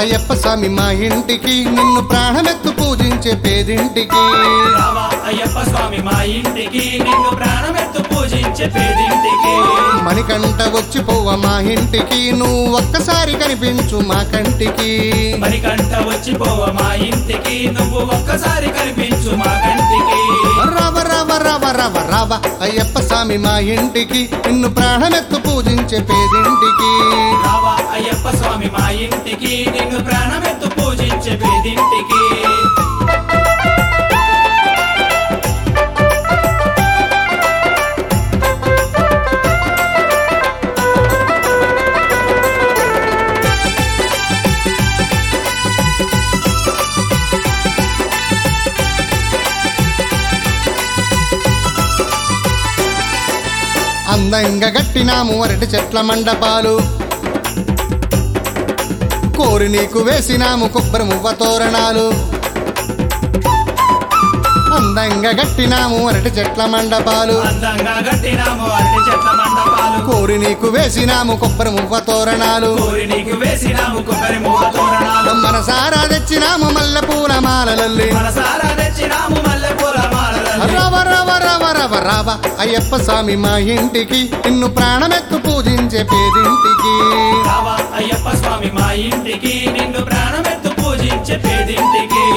అయ్యప్ప స్వామి మా ఇంటికి నిన్ను ప్రాణమెత్తు పూజించే పేదింటికి రావా అయ్యప్ప స్వామి మా ఇంటికి నిన్ను ప్రాణమెత్తు పూజించే పేదింటికి మణికంట వచ్చి పోవ మా ఇంటికి నువ్వు ఒక్కసారి కనిపించు మా కంటికి మరికంట వచ్చిపోవ మా ఇంటికి నువ్వు ఒక్కసారి కనిపించు మా కంటికి రవ రవ రవ రవ రవ అయ్యప్ప స్వామి మా ఇంటికి నిన్ను ప్రాణమెత్తు పూజించే పేదింటికి రావా అయ్యప్ప స్వామి మా ఇంటికి నిన్ను ప్రాణమెత్తు పూజించే పేదింటికి అందంగా గట్టినాము అరటి చెట్ల మండపాలు కోరి నీకు వేసినాము కొబ్బరి మువ్వ తోరణాలు అందంగా గట్టినాము అరటి చెట్ల మండపాలు అందంగా కట్టినాము అరటి చెట్ల మండపాలు కోరి నీకు వేసినాము కొబ్బరి మువ్వ తోరణాలు కోరి నీకు వేసినాము కొబ్బరి మూల తోరణాలు మనసారా తెచ్చినాము మల్లె పూల మాలలల్లి మనసారా తెచ్చినాము మల్లె పూల మాలలని రవ రవ రవ రవ రవ అయ్యప్ప స్వామి మా ఇంటికి నిన్ను ప్రాణమెత్తు పూజించే పేదింటికి రావా అయ్యప్ప స్వామి మా ఇంటికి నిన్ను ప్రాణమెత్తు పూజించే పేదింటికి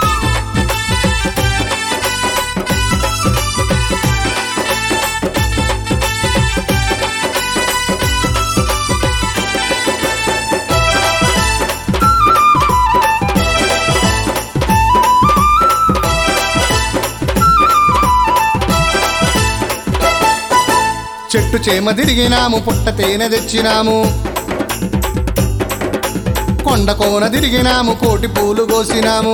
చెట్టు చేమ తిరిగినాము పుట్ట తేనె తెచ్చినాము కొండ కోన తిరిగినాము కోటి పూలు కోసినాము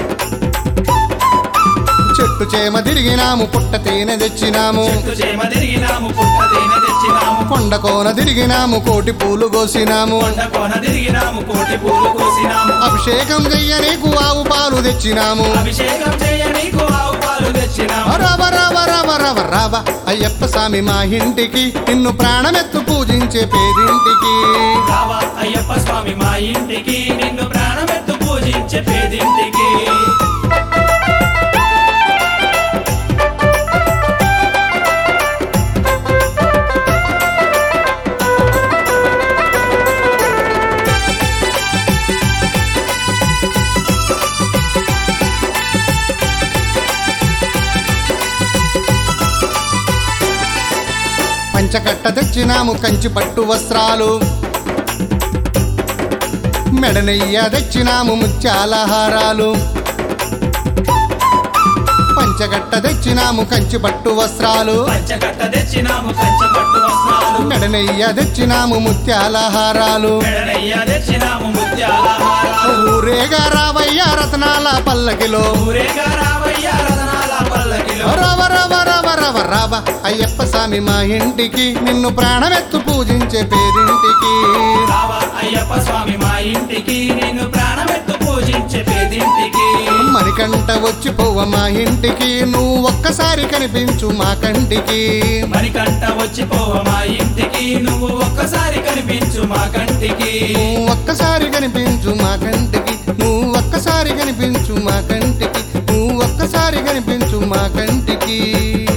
చెట్టు చేమ తిరిగినాము పుట్ట తేనె తెచ్చినాము చెట్టు చేమ తిరిగినాము పుట్ట తేనె తెచ్చినాము కొండ కోన తిరిగినాము కోటి పూలు కోసినాము కొండ కోన తిరిగినాము కోటి పూలు కోసినాము అభిషేకం చెయ్యనీకు ఆవు పాలు తెచ్చినాము అభిషేకం చేయ నీకు ఆవు పాలు తెచ్చినాము రవ రవ రవ రవ రవ అయ్యప్ప స్వామి మా ఇంటికి నిన్ను ప్రాణమెత్తు పూజించే పేదింటికి రావా అయ్యప్ప స్వామి మా ఇంటికి నిన్ను ప్రాణమెత్తు పూజించే పేదింటికి పంచకట్ట తెచ్చినాము కంచి పట్టు వస్త్రాలు మెడనెయ్య తెచ్చినాము ముత్యాల హారాలు పంచకట్ట తెచ్చినాము కంచి పట్టు వస్త్రాలు పంచకట్ట తెచ్చినాము కంచపట్టు వస్త్రాలు మెడనెయ్య తెచ్చినాము ముత్యాల హారాలు మెడనయ్య తెచ్చినాము ముత్యాల హారాలు ఊరేగా రావయ్య రత్నాల పల్లకిలో ఊరేగా రావయ్య రతనాల పల్లకిలో రవ రవ రవ రవ రవ అయ్యప్ప స్వామి మా ఇంటికి నిన్ను ప్రాణమెత్తు పూజించే పేదింటికి రావా అయ్యప్ప స్వామి మా ఇంటికి నిన్ను ప్రాణమెత్తు పూజించే పేదింటికి మణికంట వచ్చి పోవ మా ఇంటికి నువ్వు ఒక్కసారి కనిపించు మా కంటికి మరికంట వచ్చిపోవ మా ఇంటికి నువ్వు ఒక్కసారి కనిపించు మా కంటికి నువ్వు ఒక్కసారి కనిపించు మా కంటికి నువ్వు ఒక్కసారి కనిపించు మా కంటికి నువ్వు ఒక్కసారి కనిపించు మా కంటికి